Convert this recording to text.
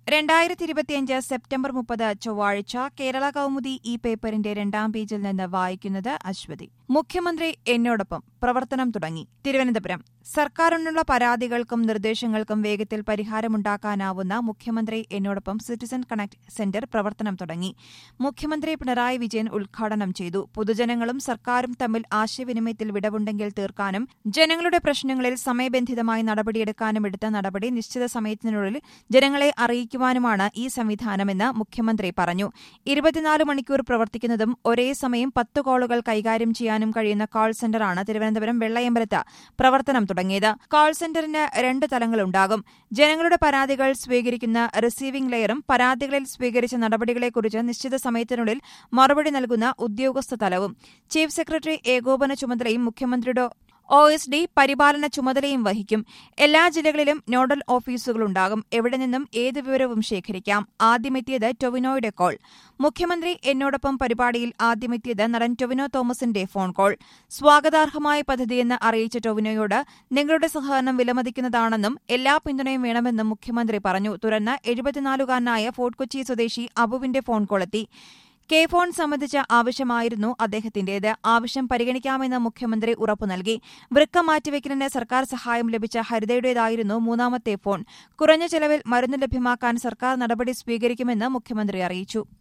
രണ്ടായിരത്തി ഇരുപത്തിയഞ്ച് സെപ്റ്റംബർ മുപ്പത് ചൊവ്വാഴ്ച കേരള കൗമുദി ഈ പേപ്പറിന്റെ രണ്ടാം പേജിൽ നിന്ന് വായിക്കുന്നത് അശ്വതി മുഖ്യമന്ത്രി എന്നോടൊപ്പം പ്രവർത്തനം തുടങ്ങി തിരുവനന്തപുരം സർക്കാരിനുള്ള പരാതികൾക്കും നിർദ്ദേശങ്ങൾക്കും വേഗത്തിൽ പരിഹാരമുണ്ടാക്കാനാവുന്ന മുഖ്യമന്ത്രി എന്നോടൊപ്പം സിറ്റിസൺ കണക്ട് സെന്റർ പ്രവർത്തനം തുടങ്ങി മുഖ്യമന്ത്രി പിണറായി വിജയൻ ഉദ്ഘാടനം ചെയ്തു പൊതുജനങ്ങളും സർക്കാരും തമ്മിൽ ആശയവിനിമയത്തിൽ വിടവുണ്ടെങ്കിൽ തീർക്കാനും ജനങ്ങളുടെ പ്രശ്നങ്ങളിൽ സമയബന്ധിതമായി നടപടിയെടുക്കാനും എടുത്ത നടപടി നിശ്ചിത സമയത്തിനുള്ളിൽ ജനങ്ങളെ അറിയിക്കുവാനുമാണ് ഈ സംവിധാനമെന്ന് മുഖ്യമന്ത്രി പറഞ്ഞു ഇരുപത്തിനാല് മണിക്കൂർ പ്രവർത്തിക്കുന്നതും ഒരേ സമയം പത്ത് കോളുകൾ കൈകാര്യം ചെയ്യാനും കഴിയുന്ന കോൾ സെന്ററാണ് തിരുവനന്തപുരം വെള്ളയമ്പലത്ത് പ്രവർത്തനം തുടങ്ങിയത് കോൾ സെന്ററിന് രണ്ട് തലങ്ങളുണ്ടാകും ജനങ്ങളുടെ പരാതികൾ സ്വീകരിക്കുന്ന റിസീവിംഗ് ലെയറും പരാതികളിൽ സ്വീകരിച്ച നടപടികളെക്കുറിച്ച് നിശ്ചിത സമയത്തിനുള്ളിൽ മറുപടി നൽകുന്ന ഉദ്യോഗസ്ഥ തലവും ചീഫ് സെക്രട്ടറി ഏകോപന ചുമതലയും മുഖ്യമന്ത്രിയുടെ ഒ എസ് ഡി പരിപാലന ചുമതലയും വഹിക്കും എല്ലാ ജില്ലകളിലും നോഡൽ ഓഫീസുകളുണ്ടാകും എവിടെ നിന്നും ഏത് വിവരവും ശേഖരിക്കാം ആദ്യമെത്തിയത് ടൊവിനോയുടെ കോൾ മുഖ്യമന്ത്രി എന്നോടൊപ്പം പരിപാടിയിൽ ആദ്യമെത്തിയത് നടൻ ടൊവിനോ തോമസിന്റെ ഫോൺ കോൾ സ്വാഗതാർഹമായ പദ്ധതിയെന്ന് അറിയിച്ച ടൊവിനോയോട് നിങ്ങളുടെ സഹകരണം വിലമതിക്കുന്നതാണെന്നും എല്ലാ പിന്തുണയും വേണമെന്നും മുഖ്യമന്ത്രി പറഞ്ഞു തുടർന്ന് എഴുപത്തിനാലുകാരനായ ഫോർട്ട് കൊച്ചി സ്വദേശി അബുവിന്റെ ഫോൺ കോളെത്തി കെ ഫോൺ സംബന്ധിച്ച ആവശ്യമായിരുന്നു അദ്ദേഹത്തിന്റേത് ആവശ്യം പരിഗണിക്കാമെന്ന് മുഖ്യമന്ത്രി ഉറപ്പു നൽകി വൃക്ക മാറ്റിവെക്കലിന് സർക്കാർ സഹായം ലഭിച്ച ഹരിതയുടേതായിരുന്നു മൂന്നാമത്തെ ഫോൺ കുറഞ്ഞ ചെലവിൽ മരുന്ന് ലഭ്യമാക്കാൻ സർക്കാർ നടപടി സ്വീകരിക്കുമെന്ന് മുഖ്യമന്ത്രി അറിയിച്ചു